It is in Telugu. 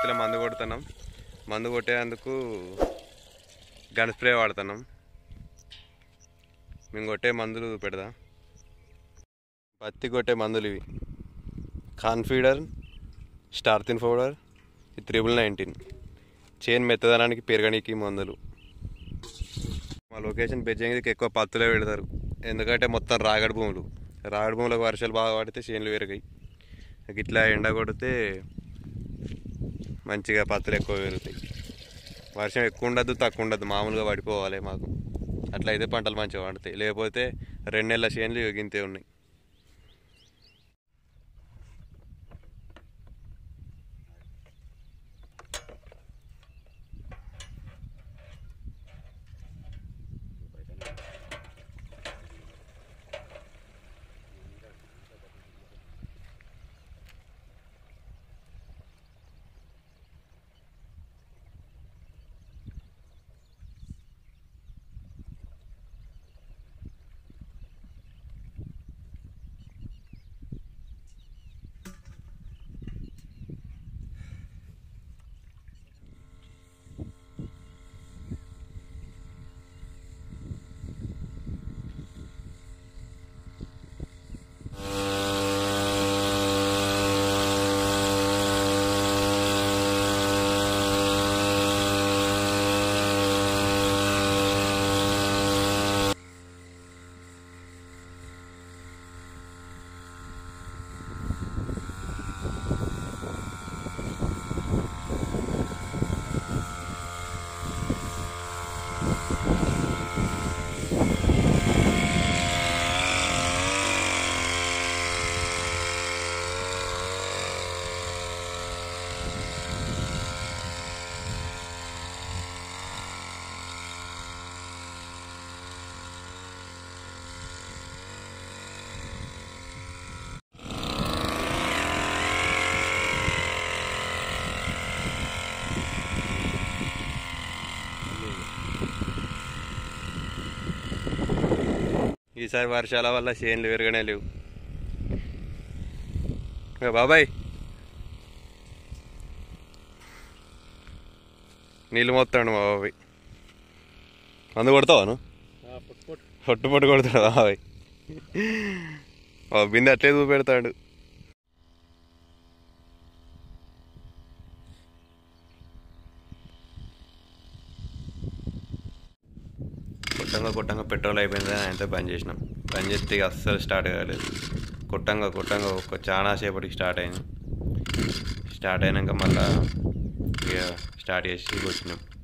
పత్తిలో మందు కొడుతున్నాం మందు కొట్టేందుకు గన్ స్ప్రే వాడుతున్నాం మేము కొట్టే మందులు పెడదాం పత్తి కొట్టే మందులు ఇవి కాన్ఫీడర్ స్టార్తిన్ పౌడర్ త్రిబుల్ నైన్టీన్ చైన్ మెత్తదనానికి పెరగడానికి మందులు మా లొకేషన్ బెజ్జంగికి ఎక్కువ పత్తులే పెడతారు ఎందుకంటే మొత్తం రాగడి భూములు రాగడి భూములకు వర్షాలు బాగా పడితే చేనులు పెరిగాయి ఇట్లా ఎండ కొడితే మంచిగా పత్తులు ఎక్కువ పెరుగుతాయి వర్షం ఎక్కువ ఉండదు తక్కువ ఉండదు మామూలుగా పడిపోవాలి మాకు అట్లా అయితే పంటలు మంచిగా పండుతాయి లేకపోతే రెండు నెలల చేనులు గింతే ఉన్నాయి ఈసారి వర్షాల వల్ల చేనులు పెరగనే లేవు ఏ బాబాయ్ నీళ్ళు మొత్తాడు మా బాబాయ్ మందు కొడతావాను పొట్టు పొట్టు కొడతాడు బాబాయ్ ఓ బిందె అట్లే చూపెడతాడు కొట్టంగా కొట్టంగా పెట్రోల్ అయిపోయింది అని ఆయనతో బంద్ చేసినాం బంద్ చేస్తే ఇక అస్సలు స్టార్ట్ కాలేదు కొట్టంగా కొట్టంగా ఒక చాలా సేపటికి స్టార్ట్ అయింది స్టార్ట్ అయినాక మళ్ళా ఇక స్టార్ట్ చేసి వచ్చినాం